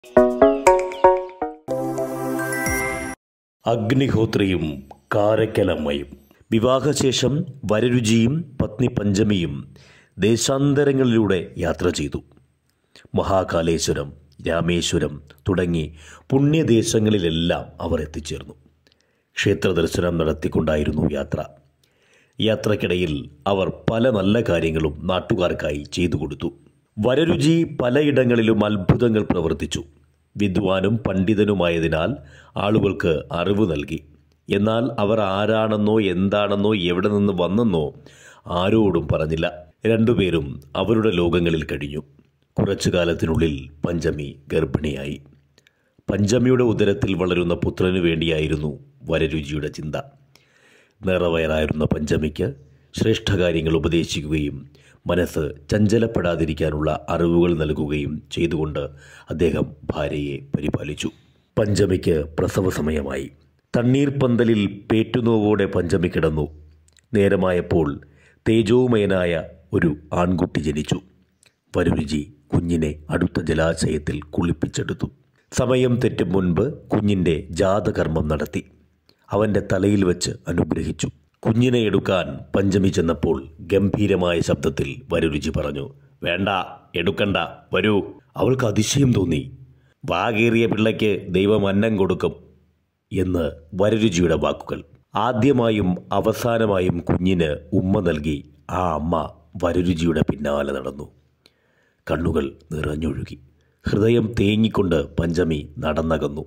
അഗ്നിഹോത്രിയും കാരക്കലമ്മയും വിവാഹശേഷം വരരുചിയും പത്നി പഞ്ചമിയും ദേശാന്തരങ്ങളിലൂടെ യാത്ര ചെയ്തു മഹാകാലേശ്വരം രാമേശ്വരം തുടങ്ങി പുണ്യദേശങ്ങളിലെല്ലാം അവർ എത്തിച്ചേർന്നു ക്ഷേത്ര ദർശനം നടത്തിക്കൊണ്ടായിരുന്നു യാത്ര യാത്രക്കിടയിൽ അവർ പല നല്ല കാര്യങ്ങളും നാട്ടുകാർക്കായി ചെയ്തു കൊടുത്തു വരരുചി പലയിടങ്ങളിലും അത്ഭുതങ്ങൾ പ്രവർത്തിച്ചു വിദ്വാനും പണ്ഡിതനുമായതിനാൽ ആളുകൾക്ക് അറിവ് നൽകി എന്നാൽ അവർ ആരാണെന്നോ എന്താണെന്നോ എവിടെ നിന്ന് വന്നെന്നോ ആരോടും പറഞ്ഞില്ല രണ്ടുപേരും അവരുടെ ലോകങ്ങളിൽ കഴിഞ്ഞു കുറച്ചു കാലത്തിനുള്ളിൽ പഞ്ചമി ഗർഭിണിയായി പഞ്ചമിയുടെ ഉദരത്തിൽ വളരുന്ന പുത്രനു വേണ്ടിയായിരുന്നു വരരുചിയുടെ ചിന്ത നിറവയറായിരുന്ന പഞ്ചമിക്ക് ശ്രേഷ്ഠകാര്യങ്ങൾ ഉപദേശിക്കുകയും മനസ്സ് ചഞ്ചലപ്പെടാതിരിക്കാനുള്ള അറിവുകൾ നൽകുകയും ചെയ്തുകൊണ്ട് അദ്ദേഹം ഭാര്യയെ പരിപാലിച്ചു പഞ്ചമിക്ക് പ്രസവ സമയമായി തണ്ണീർപ്പന്തലിൽ പേറ്റുനോവോടെ പഞ്ചമി കിടന്നു നേരമായപ്പോൾ തേജോമയനായ ഒരു ആൺകുട്ടി ജനിച്ചു വരുരുചി കുഞ്ഞിനെ അടുത്ത ജലാശയത്തിൽ കുളിപ്പിച്ചെടുത്തു സമയം തെറ്റും മുൻപ് കുഞ്ഞിൻ്റെ ജാതകർമ്മം നടത്തി അവൻ്റെ തലയിൽ വെച്ച് അനുഗ്രഹിച്ചു കുഞ്ഞിനെ എടുക്കാൻ പഞ്ചമി ചെന്നപ്പോൾ ഗംഭീരമായ ശബ്ദത്തിൽ വരരുചി പറഞ്ഞു വേണ്ട എടുക്കണ്ട വരൂ അവൾക്ക് അതിശയം തോന്നി വാകേറിയ പിള്ളയ്ക്ക് ദൈവം അന്നം കൊടുക്കും എന്ന് വരരുചിയുടെ വാക്കുകൾ ആദ്യമായും അവസാനമായും കുഞ്ഞിന് ഉമ്മ നൽകി ആ അമ്മ വരരുചിയുടെ പിന്നാലെ നടന്നു കണ്ണുകൾ നിറഞ്ഞൊഴുകി ഹൃദയം തേങ്ങിക്കൊണ്ട് പഞ്ചമി നടന്നകന്നു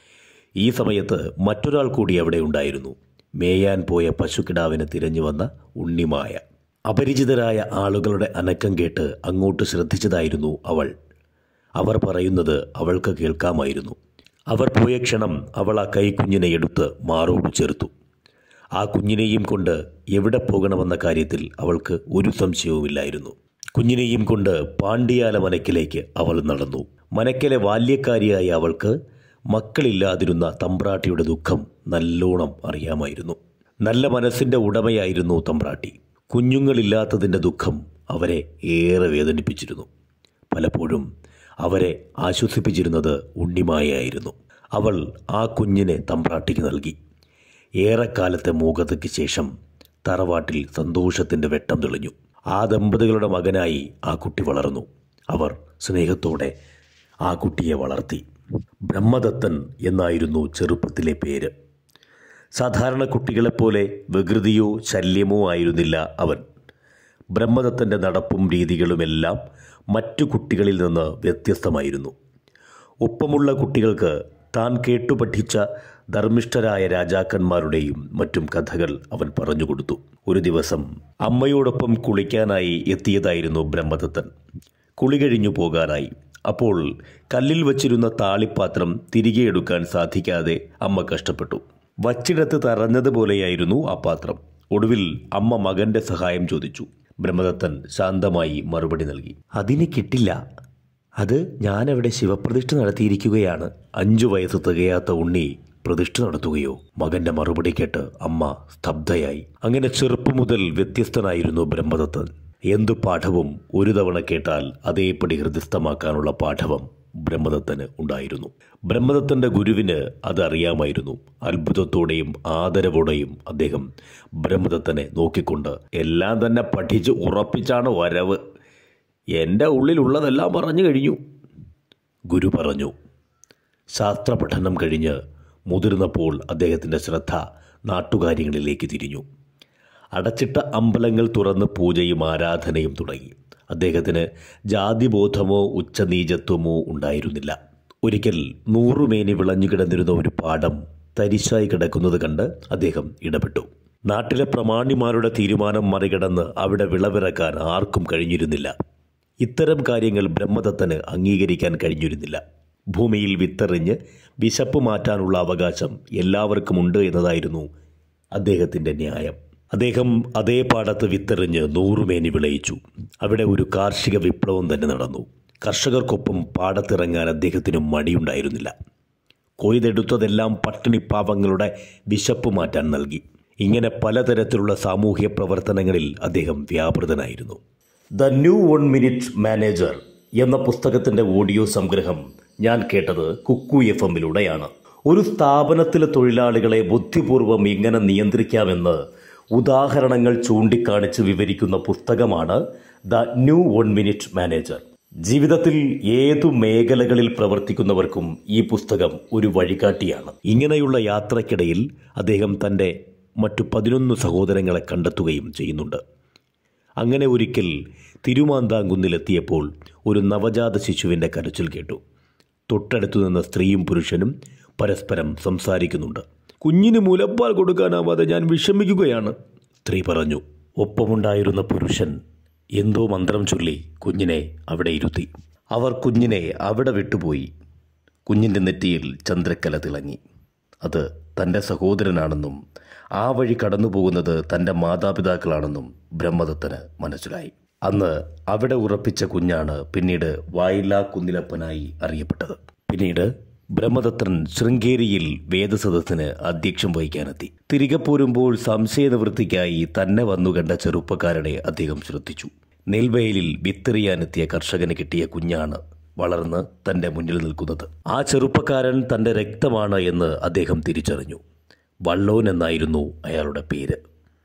ഈ സമയത്ത് മറ്റൊരാൾ കൂടി അവിടെ ഉണ്ടായിരുന്നു മേയാൻ പോയ പശുക്കിടാവിനെ തിരഞ്ഞു വന്ന ഉണ്ണിമായ അപരിചിതരായ ആളുകളുടെ അനക്കം കേട്ട് അങ്ങോട്ട് ശ്രദ്ധിച്ചതായിരുന്നു അവൾ അവർ പറയുന്നത് അവൾക്ക് കേൾക്കാമായിരുന്നു അവർ പോയ ക്ഷണം അവൾ ആ കൈക്കുഞ്ഞിനെ എടുത്ത് മാറോട് ചേർത്തു ആ കുഞ്ഞിനെയും കൊണ്ട് എവിടെ പോകണമെന്ന കാര്യത്തിൽ അവൾക്ക് ഒരു സംശയവുമില്ലായിരുന്നു കുഞ്ഞിനെയും കൊണ്ട് പാണ്ഡിയാല മനക്കിലേക്ക് അവൾ നടന്നു മനക്കിലെ ബാല്യക്കാരിയായ അവൾക്ക് മക്കളില്ലാതിരുന്ന തമ്പ്രാട്ടിയുടെ ദുഃഖം നല്ലോണം അറിയാമായിരുന്നു നല്ല മനസ്സിൻ്റെ ഉടമയായിരുന്നു തമ്പ്രാട്ടി കുഞ്ഞുങ്ങളില്ലാത്തതിൻ്റെ ദുഃഖം അവരെ ഏറെ വേദനിപ്പിച്ചിരുന്നു പലപ്പോഴും അവരെ ആശ്വസിപ്പിച്ചിരുന്നത് ഉണ്ണിമായായിരുന്നു അവൾ ആ കുഞ്ഞിനെ തമ്പ്രാട്ടിക്ക് നൽകി ഏറെക്കാലത്തെ മൂകതയ്ക്ക് ശേഷം തറവാട്ടിൽ സന്തോഷത്തിൻ്റെ വെട്ടം തെളിഞ്ഞു ആ ദമ്പതികളുടെ മകനായി ആ കുട്ടി വളർന്നു അവർ സ്നേഹത്തോടെ ആ കുട്ടിയെ വളർത്തി ബ്രഹ്മദത്തൻ എന്നായിരുന്നു ചെറുപ്പത്തിലെ പേര് സാധാരണ കുട്ടികളെപ്പോലെ വികൃതിയോ ശല്യമോ ആയിരുന്നില്ല അവൻ ബ്രഹ്മദത്തൻ്റെ നടപ്പും രീതികളുമെല്ലാം മറ്റു കുട്ടികളിൽ നിന്ന് വ്യത്യസ്തമായിരുന്നു ഒപ്പമുള്ള കുട്ടികൾക്ക് താൻ കേട്ടുപഠിച്ച ധർമ്മിഷ്ഠരായ രാജാക്കന്മാരുടെയും മറ്റും കഥകൾ അവൻ പറഞ്ഞുകൊടുത്തു ഒരു ദിവസം അമ്മയോടൊപ്പം കുളിക്കാനായി എത്തിയതായിരുന്നു ബ്രഹ്മദത്തൻ കുളി കഴിഞ്ഞു പോകാനായി അപ്പോൾ കല്ലിൽ വച്ചിരുന്ന താളിപ്പാത്രം തിരികെ എടുക്കാൻ സാധിക്കാതെ അമ്മ കഷ്ടപ്പെട്ടു വച്ചിടത്ത് തറഞ്ഞതുപോലെയായിരുന്നു ആ പാത്രം ഒടുവിൽ അമ്മ മകന്റെ സഹായം ചോദിച്ചു ബ്രഹ്മദത്തൻ ശാന്തമായി മറുപടി നൽകി അതിന് കിട്ടില്ല അത് ഞാനവിടെ ശിവപ്രതിഷ്ഠ നടത്തിയിരിക്കുകയാണ് അഞ്ചു വയസ്സ് തികയാത്ത ഉണ്ണി പ്രതിഷ്ഠ നടത്തുകയോ മകന്റെ മറുപടി കേട്ട് അമ്മ സ്തബ്ധയായി അങ്ങനെ ചെറുപ്പം മുതൽ വ്യത്യസ്തനായിരുന്നു ബ്രഹ്മദത്തൻ എന്തു പാഠവും ഒരു തവണ കേട്ടാൽ അതേപടി ഹൃദയസ്ഥമാക്കാനുള്ള പാഠവം ബ്രഹ്മദത്തന് ഉണ്ടായിരുന്നു ബ്രഹ്മദത്തന്റെ ഗുരുവിന് അത് അറിയാമായിരുന്നു അത്ഭുതത്തോടെയും ആദരവോടെയും അദ്ദേഹം ബ്രഹ്മദത്തനെ നോക്കിക്കൊണ്ട് എല്ലാം തന്നെ പഠിച്ച് ഉറപ്പിച്ചാണ് വരവ് എൻ്റെ ഉള്ളിലുള്ളതെല്ലാം പറഞ്ഞു കഴിഞ്ഞു ഗുരു പറഞ്ഞു ശാസ്ത്ര പഠനം കഴിഞ്ഞ് മുതിർന്നപ്പോൾ അദ്ദേഹത്തിൻ്റെ ശ്രദ്ധ നാട്ടുകാര്യങ്ങളിലേക്ക് തിരിഞ്ഞു അടച്ചിട്ട അമ്പലങ്ങൾ തുറന്ന് പൂജയും ആരാധനയും തുടങ്ങി അദ്ദേഹത്തിന് ജാതിബോധമോ ഉച്ചനീചത്വമോ ഉണ്ടായിരുന്നില്ല ഒരിക്കൽ നൂറുമേനി വിളഞ്ഞു കിടന്നിരുന്ന ഒരു പാടം തരിശായി കിടക്കുന്നത് കണ്ട് അദ്ദേഹം ഇടപെട്ടു നാട്ടിലെ പ്രമാണിമാരുടെ തീരുമാനം മറികടന്ന് അവിടെ വിളവിറക്കാൻ ആർക്കും കഴിഞ്ഞിരുന്നില്ല ഇത്തരം കാര്യങ്ങൾ ബ്രഹ്മദത്തന് അംഗീകരിക്കാൻ കഴിഞ്ഞിരുന്നില്ല ഭൂമിയിൽ വിത്തെറിഞ്ഞ് വിശപ്പ് മാറ്റാനുള്ള അവകാശം എല്ലാവർക്കുമുണ്ട് എന്നതായിരുന്നു അദ്ദേഹത്തിൻ്റെ ന്യായം അദ്ദേഹം അതേ പാടത്ത് വിത്തെറിഞ്ഞ് നൂറുമേനി വിളയിച്ചു അവിടെ ഒരു കാർഷിക വിപ്ലവം തന്നെ നടന്നു കർഷകർക്കൊപ്പം പാടത്തിറങ്ങാൻ അദ്ദേഹത്തിന് മടിയുണ്ടായിരുന്നില്ല കൊയ്തെടുത്തതെല്ലാം പട്ടിണിപ്പാവങ്ങളുടെ വിശപ്പ് മാറ്റാൻ നൽകി ഇങ്ങനെ പലതരത്തിലുള്ള സാമൂഹ്യ പ്രവർത്തനങ്ങളിൽ അദ്ദേഹം വ്യാപൃതനായിരുന്നു the new one minute manager എന്ന പുസ്തകത്തിന്റെ ഓഡിയോ സംഗ്രഹം ഞാൻ കേട്ടത് കുക്കു എഫ് എമ്മിലൂടെയാണ് ഒരു സ്ഥാപനത്തിലെ തൊഴിലാളികളെ ബുദ്ധിപൂർവം എങ്ങനെ നിയന്ത്രിക്കാമെന്ന് ഉദാഹരണങ്ങൾ ചൂണ്ടിക്കാണിച്ച് വിവരിക്കുന്ന പുസ്തകമാണ് the new one minute manager ജീവിതത്തിൽ ഏതു മേഖലകളിൽ പ്രവർത്തിക്കുന്നവർക്കും ഈ പുസ്തകം ഒരു വഴികാട്ടിയാണ് ഇങ്ങനെയുള്ള യാത്രക്കിടയിൽ അദ്ദേഹം തൻ്റെ മറ്റു പതിനൊന്ന് സഹോദരങ്ങളെ കണ്ടെത്തുകയും ചെയ്യുന്നുണ്ട് അങ്ങനെ ഒരിക്കൽ തിരുമാന്താങ്കുന്നിലെത്തിയപ്പോൾ ഒരു നവജാത ശിശുവിൻ്റെ കരച്ചിൽ കേട്ടു തൊട്ടടുത്തു നിന്ന് സ്ത്രീയും പുരുഷനും പരസ്പരം സംസാരിക്കുന്നുണ്ട് കുഞ്ഞിന് മുലപ്പാൽ കൊടുക്കാനാവാതെ ഞാൻ വിഷമിക്കുകയാണ് സ്ത്രീ പറഞ്ഞു ഒപ്പമുണ്ടായിരുന്ന പുരുഷൻ എന്തോ മന്ത്രം ചൊല്ലി കുഞ്ഞിനെ അവിടെ ഇരുത്തി അവർ കുഞ്ഞിനെ അവിടെ വിട്ടുപോയി കുഞ്ഞിൻ്റെ നെറ്റിയിൽ ചന്ദ്രക്കല തിളങ്ങി അത് തൻ്റെ സഹോദരനാണെന്നും ആ വഴി കടന്നു പോകുന്നത് തൻ്റെ മാതാപിതാക്കളാണെന്നും ബ്രഹ്മദത്തന് മനസ്സിലായി അന്ന് അവിടെ ഉറപ്പിച്ച കുഞ്ഞാണ് പിന്നീട് വായില്ലാ കുന്നിലപ്പനായി അറിയപ്പെട്ടത് പിന്നീട് ബ്രഹ്മദത്തൻ ശൃംഗേരിയിൽ വേദസദസ്സിന് അധ്യക്ഷം വഹിക്കാനെത്തി തിരികെ പോരുമ്പോൾ സംശയ നിവൃത്തിക്കായി തന്നെ വന്നുകണ്ട ചെറുപ്പക്കാരനെ അദ്ദേഹം ശ്രദ്ധിച്ചു നെൽവയലിൽ വിത്തെറിയാനെത്തിയ കർഷകന് കിട്ടിയ കുഞ്ഞാണ് വളർന്ന് തന്റെ മുന്നിൽ നിൽക്കുന്നത് ആ ചെറുപ്പക്കാരൻ തന്റെ രക്തമാണ് എന്ന് അദ്ദേഹം തിരിച്ചറിഞ്ഞു വള്ളോൻ എന്നായിരുന്നു അയാളുടെ പേര്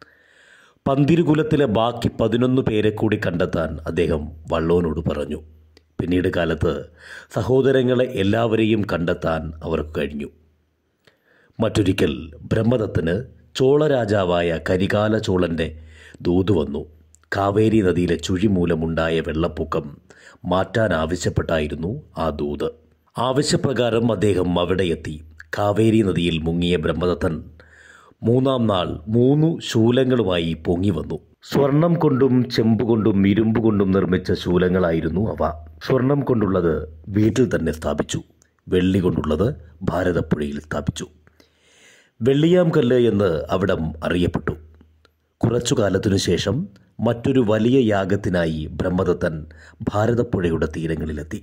പന്തിരുകുലത്തിലെ ബാക്കി പതിനൊന്ന് പേരെ കൂടി കണ്ടെത്താൻ അദ്ദേഹം വള്ളോനോട് പറഞ്ഞു പിന്നീട് കാലത്ത് സഹോദരങ്ങളെ എല്ലാവരെയും കണ്ടെത്താൻ അവർക്ക് കഴിഞ്ഞു മറ്റൊരിക്കൽ ബ്രഹ്മദത്തിന് ചോളരാജാവായ കരികാല ചോളന്റെ ദൂത് വന്നു കാവേരി നദിയിലെ ചുഴി മൂലമുണ്ടായ വെള്ളപ്പൊക്കം മാറ്റാൻ ആവശ്യപ്പെട്ടായിരുന്നു ആ ദൂത് ആവശ്യപ്രകാരം അദ്ദേഹം അവിടെ എത്തി കാവേരി നദിയിൽ മുങ്ങിയ ബ്രഹ്മദത്തൻ മൂന്നാം നാൾ മൂന്നു ശൂലങ്ങളുമായി പൊങ്ങി വന്നു സ്വർണം കൊണ്ടും ചെമ്പ് കൊണ്ടും ഇരുമ്പ് കൊണ്ടും നിർമ്മിച്ച ശൂലങ്ങളായിരുന്നു അവ സ്വർണം കൊണ്ടുള്ളത് വീട്ടിൽ തന്നെ സ്ഥാപിച്ചു വെള്ളി കൊണ്ടുള്ളത് ഭാരതപ്പുഴയിൽ സ്ഥാപിച്ചു വെള്ളിയാം കല്ല് എന്ന് അവിടം അറിയപ്പെട്ടു കുറച്ചു കാലത്തിനു ശേഷം മറ്റൊരു വലിയ യാഗത്തിനായി ബ്രഹ്മദത്തൻ ഭാരതപ്പുഴയുടെ തീരങ്ങളിലെത്തി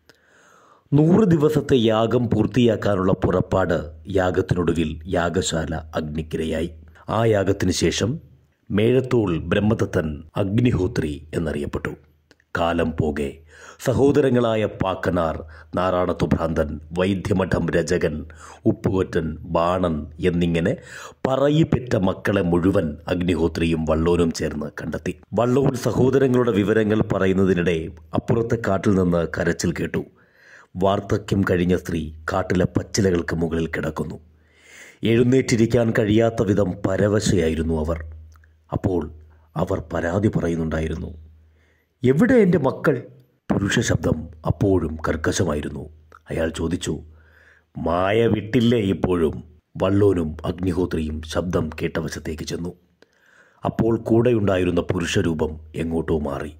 നൂറ് ദിവസത്തെ യാഗം പൂർത്തിയാക്കാനുള്ള പുറപ്പാട് യാഗത്തിനൊടുവിൽ യാഗശാല അഗ്നിക്കിരയായി ആ യാഗത്തിനു ശേഷം മേഴത്തോൾ ബ്രഹ്മദത്തൻ അഗ്നിഹോത്രി എന്നറിയപ്പെട്ടു കാലം പോകെ സഹോദരങ്ങളായ പാക്കനാർ നാറാണത്തു ഭ്രാന്തൻ വൈദ്യമഠം രചകൻ ഉപ്പുകൊറ്റൻ ബാണൻ എന്നിങ്ങനെ പറയിപ്പെറ്റ മക്കളെ മുഴുവൻ അഗ്നിഹോത്രിയും വള്ളോനും ചേർന്ന് കണ്ടെത്തി വള്ളോൻ സഹോദരങ്ങളുടെ വിവരങ്ങൾ പറയുന്നതിനിടെ അപ്പുറത്തെ കാട്ടിൽ നിന്ന് കരച്ചിൽ കേട്ടു വാർദ്ധക്യം കഴിഞ്ഞ സ്ത്രീ കാട്ടിലെ പച്ചിലകൾക്ക് മുകളിൽ കിടക്കുന്നു എഴുന്നേറ്റിരിക്കാൻ കഴിയാത്ത വിധം പരവശയായിരുന്നു അവർ അപ്പോൾ അവർ പരാതി പറയുന്നുണ്ടായിരുന്നു എവിടെ എൻ്റെ മക്കൾ പുരുഷ ശബ്ദം അപ്പോഴും കർക്കശമായിരുന്നു അയാൾ ചോദിച്ചു മായ വിട്ടില്ലേ ഇപ്പോഴും വള്ളോനും അഗ്നിഹോത്രിയും ശബ്ദം കേട്ട വശത്തേക്ക് ചെന്നു അപ്പോൾ കൂടെയുണ്ടായിരുന്ന പുരുഷരൂപം എങ്ങോട്ടോ മാറി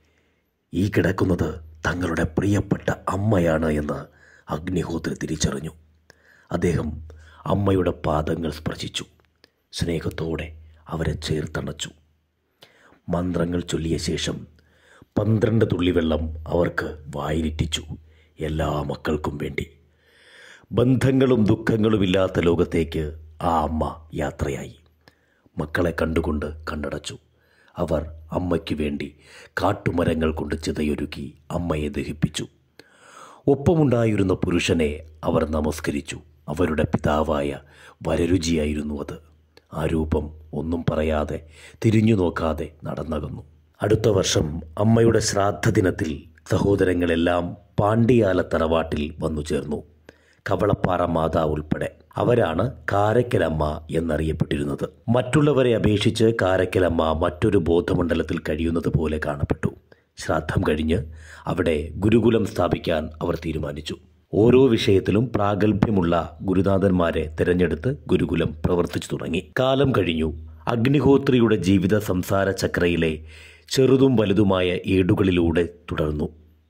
ഈ കിടക്കുന്നത് തങ്ങളുടെ പ്രിയപ്പെട്ട അമ്മയാണ് എന്ന് അഗ്നിഹോത്രി തിരിച്ചറിഞ്ഞു അദ്ദേഹം അമ്മയുടെ പാദങ്ങൾ സ്പർശിച്ചു സ്നേഹത്തോടെ അവരെ ചേർത്തണച്ചു മന്ത്രങ്ങൾ ചൊല്ലിയ ശേഷം പന്ത്രണ്ട് തുള്ളി വെള്ളം അവർക്ക് വായിലിറ്റിച്ചു എല്ലാ മക്കൾക്കും വേണ്ടി ബന്ധങ്ങളും ദുഃഖങ്ങളുമില്ലാത്ത ലോകത്തേക്ക് ആ അമ്മ യാത്രയായി മക്കളെ കണ്ടുകൊണ്ട് കണ്ണടച്ചു അവർ അമ്മയ്ക്ക് വേണ്ടി കാട്ടുമരങ്ങൾ കൊണ്ട് ചിതയൊരുക്കി അമ്മയെ ദഹിപ്പിച്ചു ഒപ്പമുണ്ടായിരുന്ന പുരുഷനെ അവർ നമസ്കരിച്ചു അവരുടെ പിതാവായ വരരുചിയായിരുന്നു അത് ആ രൂപം ഒന്നും പറയാതെ തിരിഞ്ഞു നോക്കാതെ നടന്നകന്നു അടുത്ത വർഷം അമ്മയുടെ ശ്രാദ്ധ ദിനത്തിൽ സഹോദരങ്ങളെല്ലാം പാണ്ഡിയാല തറവാട്ടിൽ വന്നു ചേർന്നു കവളപ്പാറ മാതാവ് ഉൾപ്പെടെ അവരാണ് കാരക്കലമ്മ എന്നറിയപ്പെട്ടിരുന്നത് മറ്റുള്ളവരെ അപേക്ഷിച്ച് കാരക്കലമ്മ മറ്റൊരു ബോധമണ്ഡലത്തിൽ കഴിയുന്നത് പോലെ കാണപ്പെട്ടു ശ്രാദ്ധം കഴിഞ്ഞ് അവിടെ ഗുരുകുലം സ്ഥാപിക്കാൻ അവർ തീരുമാനിച്ചു ഓരോ വിഷയത്തിലും പ്രാഗൽഭ്യമുള്ള ഗുരുനാഥന്മാരെ തിരഞ്ഞെടുത്ത് ഗുരുകുലം പ്രവർത്തിച്ചു തുടങ്ങി കാലം കഴിഞ്ഞു അഗ്നിഹോത്രിയുടെ ജീവിത സംസാര ചക്രയിലെ ചെറുതും വലുതുമായ ഏടുകളിലൂടെ തുടർന്നു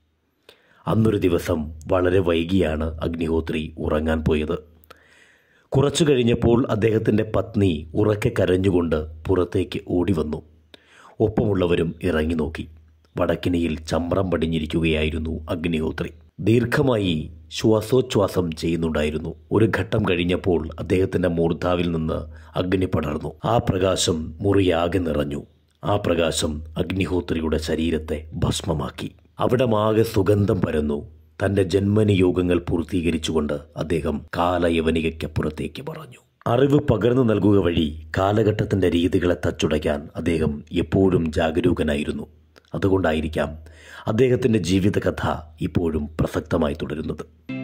അന്നൊരു ദിവസം വളരെ വൈകിയാണ് അഗ്നിഹോത്രി ഉറങ്ങാൻ പോയത് കുറച്ചു കഴിഞ്ഞപ്പോൾ അദ്ദേഹത്തിൻ്റെ പത്നി ഉറക്കെ കരഞ്ഞുകൊണ്ട് പുറത്തേക്ക് ഓടി വന്നു ഒപ്പമുള്ളവരും ഇറങ്ങി നോക്കി വടക്കിനിയിൽ ചമ്രം പടിഞ്ഞിരിക്കുകയായിരുന്നു അഗ്നിഹോത്രി ദീർഘമായി ശ്വാസോച്ഛ്വാസം ചെയ്യുന്നുണ്ടായിരുന്നു ഒരു ഘട്ടം കഴിഞ്ഞപ്പോൾ അദ്ദേഹത്തിൻ്റെ മൂർധാവിൽ നിന്ന് അഗ്നി പടർന്നു ആ പ്രകാശം മുറിയാകെ നിറഞ്ഞു ആ പ്രകാശം അഗ്നിഹോത്രിയുടെ ശരീരത്തെ ഭസ്മമാക്കി അവിടമാകെ സുഗന്ധം പരന്നു തന്റെ ജന്മനിയോഗങ്ങൾ പൂർത്തീകരിച്ചുകൊണ്ട് അദ്ദേഹം കാലയവനികയ്ക്കപ്പുറത്തേക്ക് പറഞ്ഞു അറിവ് പകർന്നു നൽകുക വഴി കാലഘട്ടത്തിന്റെ രീതികളെ തച്ചുടയ്ക്കാൻ അദ്ദേഹം എപ്പോഴും ജാഗരൂകനായിരുന്നു അതുകൊണ്ടായിരിക്കാം അദ്ദേഹത്തിന്റെ ജീവിതകഥ ഇപ്പോഴും പ്രസക്തമായി തുടരുന്നത്